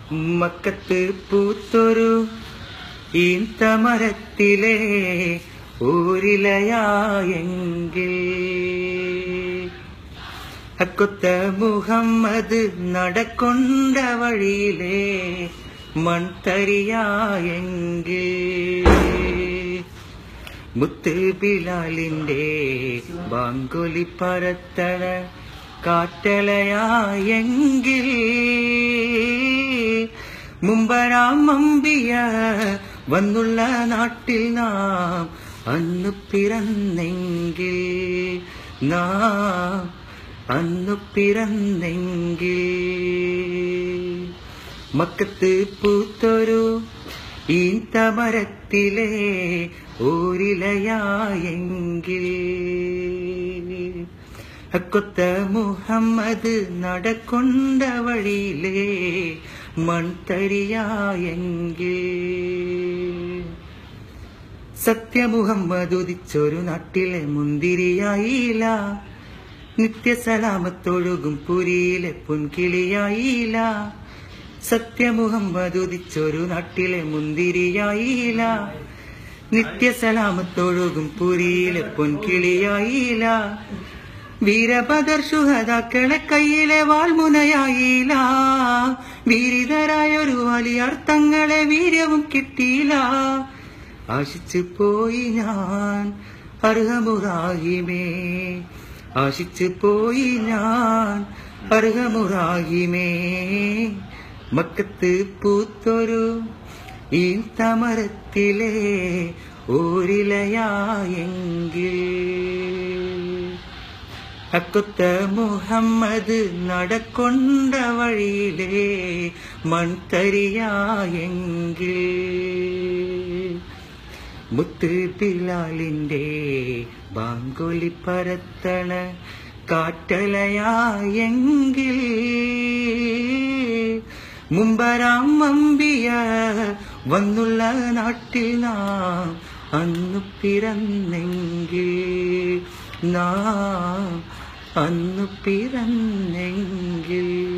മക്കത്ത് പൂത്തൊരു ഈന്തമരത്തിലെ ഊരിലയായെങ്കിൽ അക്കൊത്ത മുഹമ്മദ് നടക്കൊണ്ട വഴിയിലെ മൺതരിയായെങ്കിൽ മുത്ത് ബിലാലിന്റെ ബാങ്കൊലി പരത്തണ കാറ്റലയായെങ്കിൽ മുമ്പരാം അമ്പിയ വന്നുള്ള നാട്ടിൽ നാം അന്നു പിറന്നെങ്കിൽ നാം അന്നു പിറന്നെങ്കിൽ മക്കത്ത് പൂത്തൊരു ഈന്തമരത്തിലെ ഊരിലയായെങ്കിൽ അക്കൊത്ത മുഹമ്മദ് നടക്കൊണ്ട വഴിയിലെ മൺതരിയായെങ്കിൽ സത്യമുഹമ്മദ് ഉദിച്ചൊരു നാട്ടിലെ മുന്തിരിയായില്ല നിത്യസലാമത്തൊഴുകും പുരിയിലെ പൊൻകിളിയായില്ല സത്യമുഹമ്മദ് ഉദിച്ചൊരു നാട്ടിലെ മുന്തിരിയായില്ല നിത്യസലാമത്തൊഴുകും പുരിയിലെ പൊൻകിളിയായില്ല വീരഭദർ ശുഹതാക്കളെ കയ്യിലെ വാൾമുനയായില്ല വീരിതരായൊരു വലിയ തങ്ങളെ വീര്യവും കിട്ടിയില്ല ആശിച്ചു പോയി ഞാൻ അർഹമുറാഹിമേ ആശിച്ചു പോയി ഞാൻ അർഹമുറാഹിമേ മക്കത്ത് പൂത്തൊരു ഈ തമരത്തിലെ ഊരിലയായെങ്കിൽ അക്കൊത്ത മുഹമ്മദ് നടക്കൊണ്ട വഴിയിലെ മൺതരിയായെങ്കിൽ മുത്ത് ബിലാലിന്റെ ബാങ്കൊലി പരത്തണ കാറ്റലയായെങ്കിൽ മുമ്പരാം അമ്പിയ വന്നുള്ള നാട്ടിൽ നാം അന്നു പിറന്നെങ്കിൽ നാം അന്നു പിറന്നെങ്കിൽ